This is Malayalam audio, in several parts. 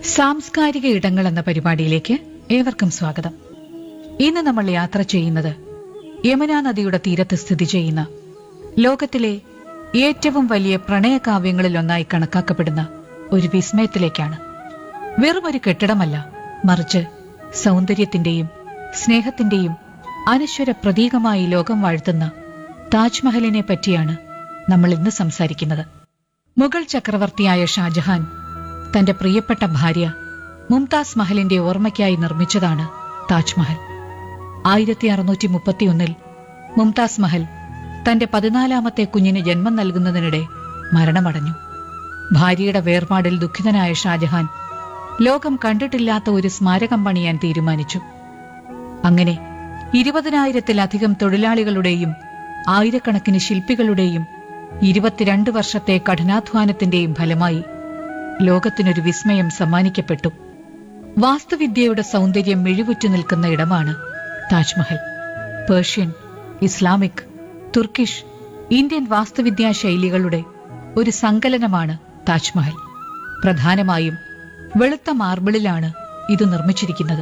സാംസ്കാരിക ഇടങ്ങൾ എന്ന പരിപാടിയിലേക്ക് ഏവർക്കും സ്വാഗതം ഇന്ന് നമ്മൾ യാത്ര ചെയ്യുന്നത് യമുനാ നദിയുടെ തീരത്ത് സ്ഥിതി ചെയ്യുന്ന ലോകത്തിലെ ഏറ്റവും വലിയ പ്രണയകാവ്യങ്ങളിലൊന്നായി കണക്കാക്കപ്പെടുന്ന ഒരു വിസ്മയത്തിലേക്കാണ് വെറും ഒരു കെട്ടിടമല്ല മറിച്ച് സൗന്ദര്യത്തിന്റെയും സ്നേഹത്തിന്റെയും അനശ്വര പ്രതീകമായി ലോകം വാഴ്ത്തുന്ന താജ്മഹലിനെ പറ്റിയാണ് നമ്മൾ ഇന്ന് സംസാരിക്കുന്നത് മുഗൾ ചക്രവർത്തിയായ ഷാജഹാൻ തന്റെ പ്രിയപ്പെട്ട ഭാര്യ മുംതാസ് മഹലിന്റെ ഓർമ്മയ്ക്കായി നിർമ്മിച്ചതാണ് താജ്മഹൽ ആയിരത്തി അറുന്നൂറ്റി മുപ്പത്തിയൊന്നിൽ മുംതാസ് മഹൽ തന്റെ പതിനാലാമത്തെ കുഞ്ഞിന് ജന്മം നൽകുന്നതിനിടെ മരണമടഞ്ഞു ഭാര്യയുടെ വേർപാടിൽ ദുഃഖിതനായ ഷാജഹാൻ ലോകം കണ്ടിട്ടില്ലാത്ത ഒരു സ്മാരകം പണിയാൻ തീരുമാനിച്ചു അങ്ങനെ ഇരുപതിനായിരത്തിലധികം തൊഴിലാളികളുടെയും ആയിരക്കണക്കിന് ശില്പികളുടെയും ഇരുപത്തിരണ്ട് വർഷത്തെ കഠിനാധ്വാനത്തിന്റെയും ഫലമായി ലോകത്തിനൊരു വിസ്മയം സമ്മാനിക്കപ്പെട്ടു വാസ്തുവിദ്യയുടെ സൗന്ദര്യം മിഴിവുറ്റു നിൽക്കുന്ന ഇടമാണ് Taj Mahal Persian Islamic Turkish Indian വാസ്തുവിദ്യാ ശൈലികളുടെ ഒരു സങ്കലനമാണ് താജ്മഹൽ പ്രധാനമായും വെളുത്ത മാർബിളിലാണ് ഇത് നിർമ്മിച്ചിരിക്കുന്നത്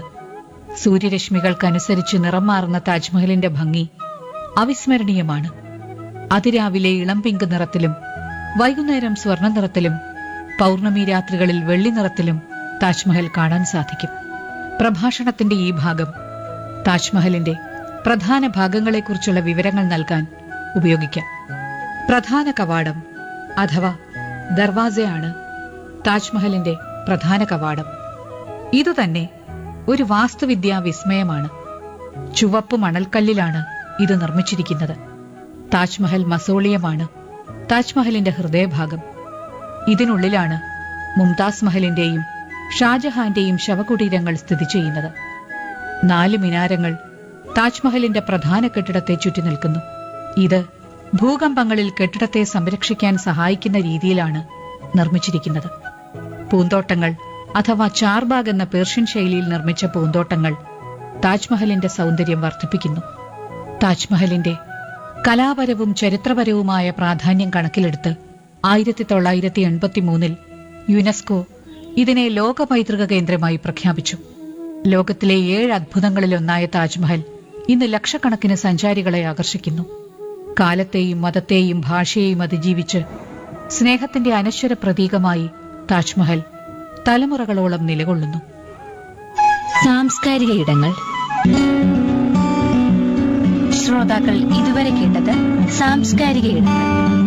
സൂര്യരശ്മികൾക്കനുസരിച്ച് നിറം മാറുന്ന താജ്മഹലിന്റെ ഭംഗി അവിസ്മരണീയമാണ് അതിരാവിലെ ഇളം പിങ്ക് നിറത്തിലും വൈകുന്നേരം സ്വർണ്ണ നിറത്തിലും പൗർണമി രാത്രികളിൽ വെള്ളി നിറത്തിലും താജ്മഹൽ കാണാൻ സാധിക്കും പ്രഭാഷണത്തിന്റെ ഈ ഭാഗം താജ്മഹലിന്റെ പ്രധാന ഭാഗങ്ങളെക്കുറിച്ചുള്ള വിവരങ്ങൾ നൽകാൻ ഉപയോഗിക്കാം പ്രധാന കവാടം അഥവാ ദർവാസയാണ് താജ്മഹലിന്റെ പ്രധാന കവാടം ഇതുതന്നെ ഒരു വാസ്തുവിദ്യാ വിസ്മയമാണ് ചുവപ്പ് മണൽക്കല്ലിലാണ് ഇത് നിർമ്മിച്ചിരിക്കുന്നത് താജ്മഹൽ മസോളിയമാണ് താജ്മഹലിന്റെ ഹൃദയഭാഗം ഇതിനുള്ളിലാണ് മുംതാസ് മഹലിന്റെയും ഷാജഹാന്റെയും ശവകുടീരങ്ങൾ സ്ഥിതി ചെയ്യുന്നത് നാല് മിനാരങ്ങൾ താജ്മഹലിന്റെ പ്രധാന കെട്ടിടത്തെ ചുറ്റി നിൽക്കുന്നു ഇത് ഭൂകമ്പങ്ങളിൽ കെട്ടിടത്തെ സംരക്ഷിക്കാൻ സഹായിക്കുന്ന രീതിയിലാണ് നിർമ്മിച്ചിരിക്കുന്നത് പൂന്തോട്ടങ്ങൾ അഥവാ ചാർബാഗ് എന്ന പേർഷ്യൻ ശൈലിയിൽ നിർമ്മിച്ച പൂന്തോട്ടങ്ങൾ താജ്മഹലിന്റെ സൗന്ദര്യം വർദ്ധിപ്പിക്കുന്നു താജ്മഹലിന്റെ കലാപരവും ചരിത്രപരവുമായ പ്രാധാന്യം കണക്കിലെടുത്ത് ആയിരത്തി തൊള്ളായിരത്തി എൺപത്തി മൂന്നിൽ യുനെസ്കോ ഇതിനെ ലോക പൈതൃക കേന്ദ്രമായി പ്രഖ്യാപിച്ചു ലോകത്തിലെ ഏഴ് അത്ഭുതങ്ങളിലൊന്നായ താജ്മഹൽ ഇന്ന് ലക്ഷക്കണക്കിന് സഞ്ചാരികളെ ആകർഷിക്കുന്നു കാലത്തെയും മതത്തെയും ഭാഷയെയും അതിജീവിച്ച് സ്നേഹത്തിന്റെ അനശ്വര പ്രതീകമായി താജ്മഹൽ തലമുറകളോളം നിലകൊള്ളുന്നു സാംസ്കാരിക ഇടങ്ങൾ ശ്രോതാക്കൾ ഇതുവരെ കേട്ടത് സാംസ്കാരിക ഇടങ്ങൾ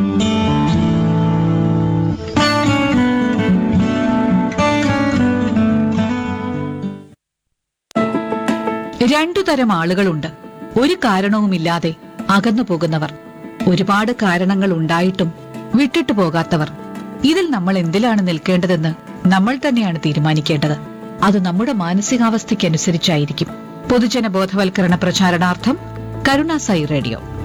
രണ്ടു തരം ആളുകളുണ്ട് ഒരു കാരണവുമില്ലാതെ അകന്നു പോകുന്നവർ ഒരുപാട് കാരണങ്ങൾ ഉണ്ടായിട്ടും വിട്ടിട്ടു പോകാത്തവർ ഇതിൽ നമ്മൾ എന്തിലാണ് നിൽക്കേണ്ടതെന്ന് നമ്മൾ തന്നെയാണ് തീരുമാനിക്കേണ്ടത് അത് നമ്മുടെ മാനസികാവസ്ഥയ്ക്കനുസരിച്ചായിരിക്കും പൊതുജന ബോധവൽക്കരണ പ്രചാരണാർത്ഥം കരുണാസായി റേഡിയോ